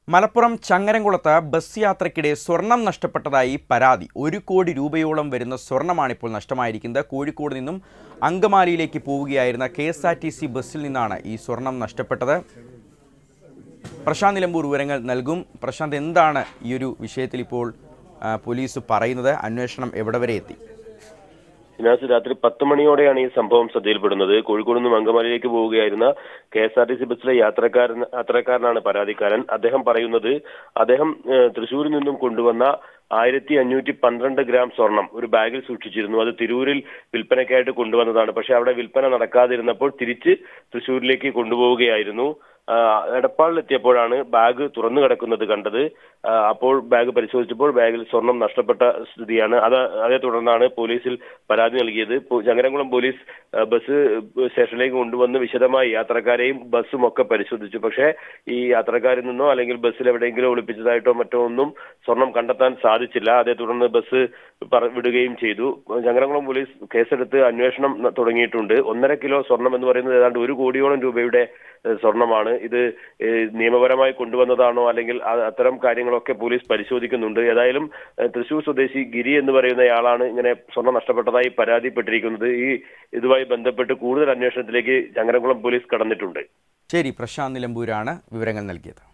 Malappuram ചങ്ങരംകുളത്ത് bus യാത്രയ്ക്കിടെ സ്വർണം നഷ്ടപ്പെട്ടതായി പരാതി ഒരു കോടി രൂപയോളം വരുന്ന സ്വർണമാണിപ്പോൾ നഷ്ടമായിരിക്കുന്നത് കോഴിക്കോട് നിന്നും അങ്കമാലിയിലേക്ക് പോവുകയായിരുന്ന K S R T C ബസ്സിൽ നിന്നാണ് ഈ സ്വർണം നഷ്ടപ്പെട്ടത് പ്രശാന്ത് നിലമ്പൂർ വിവരങ്ങൾ നൽകും പ്രശാന്ത് എന്താണ് ഈ ഒരു വിഷയത്തിൽ ഇപ്പോൾ ആ, പോലീസ് പറയുന്നത് അന്വേഷണം എവിടെ വരെ എത്തി ഇനാസ് രാത്രി പത്ത് മണിയോടെയാണ് ഈ സംഭവം ശ്രദ്ധയിൽപ്പെടുന്നത് കോഴിക്കോട് നിന്നും അങ്കമാലിയിലേക്ക് പോവുകയായിരുന്ന K S R T C ബസ്സിലെ യാത്രക്കാരൻ യാത്രക്കാരനാണ് പരാതിക്കാരൻ അദ്ദേഹം പറയുന്നത് അദ്ദേഹം ഏഹ്, തൃശ്ശൂരിൽ നിന്നും കൊണ്ടുവന്ന ആയിരത്തി അഞ്ഞൂറ്റി പന്ത്രണ്ട് ഗ്രാം സ്വർണം ഒരു ബാഗിൽ സൂക്ഷിച്ചിരുന്നു അത് തിരൂരിൽ വിൽപ്പനയ്ക്കായിട്ട് കൊണ്ടുവന്നതാണ് പക്ഷെ അവിടെ വിൽപ്പന നടക്കാതിരുന്നപ്പോൾ തിരിച്ച് തൃശ്ശൂരിലേക്ക് കൊണ്ടുപോവുകയായിരുന്നു ആ, എടപ്പാളിലെത്തിയപ്പോഴാണ് ബാഗ് തുറന്നു കിടക്കുന്നത് കണ്ടത് ആ, അപ്പോൾ ബാഗ് പരിശോധിച്ചപ്പോൾ ബാഗിൽ സ്വർണം നഷ്ടപ്പെട്ട സ്ഥിതിയാണ് അത് അതേ തുടർന്നാണ് പോലീസിൽ പരാതി നൽകിയത് പോ- ചങ്ങരംകുളം പോലീസ് ആ, ബസ് സ്റ്റേഷനിലേക്ക് കൊണ്ടുവന്ന് വിശദമായി യാത്രക്കാരെയും ബസ്സും ഒക്കെ പരിശോധിച്ചു പക്ഷേ ഈ യാത്രക്കാരിൽ നിന്നോ അല്ലെങ്കിൽ ബസ്സിൽ എവിടെയെങ്കിലും ഒളിപ്പിച്ചതായിട്ടോ മറ്റോ ഒന്നും സ്വർണം കണ്ടെത്താൻ സാധിച്ചില്ല അതേ തുടർന്ന് ബസ് പറ- വിടുകയും ചെയ്തു ചങ്ങരംകുളം പോലീസ് കേസെടുത്ത് അന്വേഷണം ന- തുടങ്ങിയിട്ടുണ്ട് ഒന്നര കിലോ സ്വർണം എന്ന് പറയുന്നത് ഏതാണ്ട് ഒരു കോടിയോളം രൂപയുടെ ഏഹ്, സ്വർണമാണ് ഇത് ഏഹ്, നിയമപരമായി കൊണ്ടുവന്നതാണോ അല്ലെങ്കിൽ അ- അത്തരം കാര്യങ്ങളൊക്കെ പോലീസ് പരിശോധിക്കുന്നുണ്ട് ഏതായാലും ഏഹ്, തൃശൂർ സ്വദേശി ഗിരി എന്ന് പറയുന്നയാളാണ് ഇങ്ങനെ സ്വർണം നഷ്ടപ്പെട്ടതായി പരാതിപ്പെട്ടിരിക്കുന്നത് ഈ ഇതുമായി ബന്ധപ്പെട്ട് കൂടുതൽ അന്വേഷണത്തിലേക്ക് ചങ്ങരംകുളം പോലീസ് കടന്നിട്ടുണ്ട് ശരി പ്രശാന്ത് നിലമ്പൂരാണ് വിവരങ്ങൾ നൽകിയത്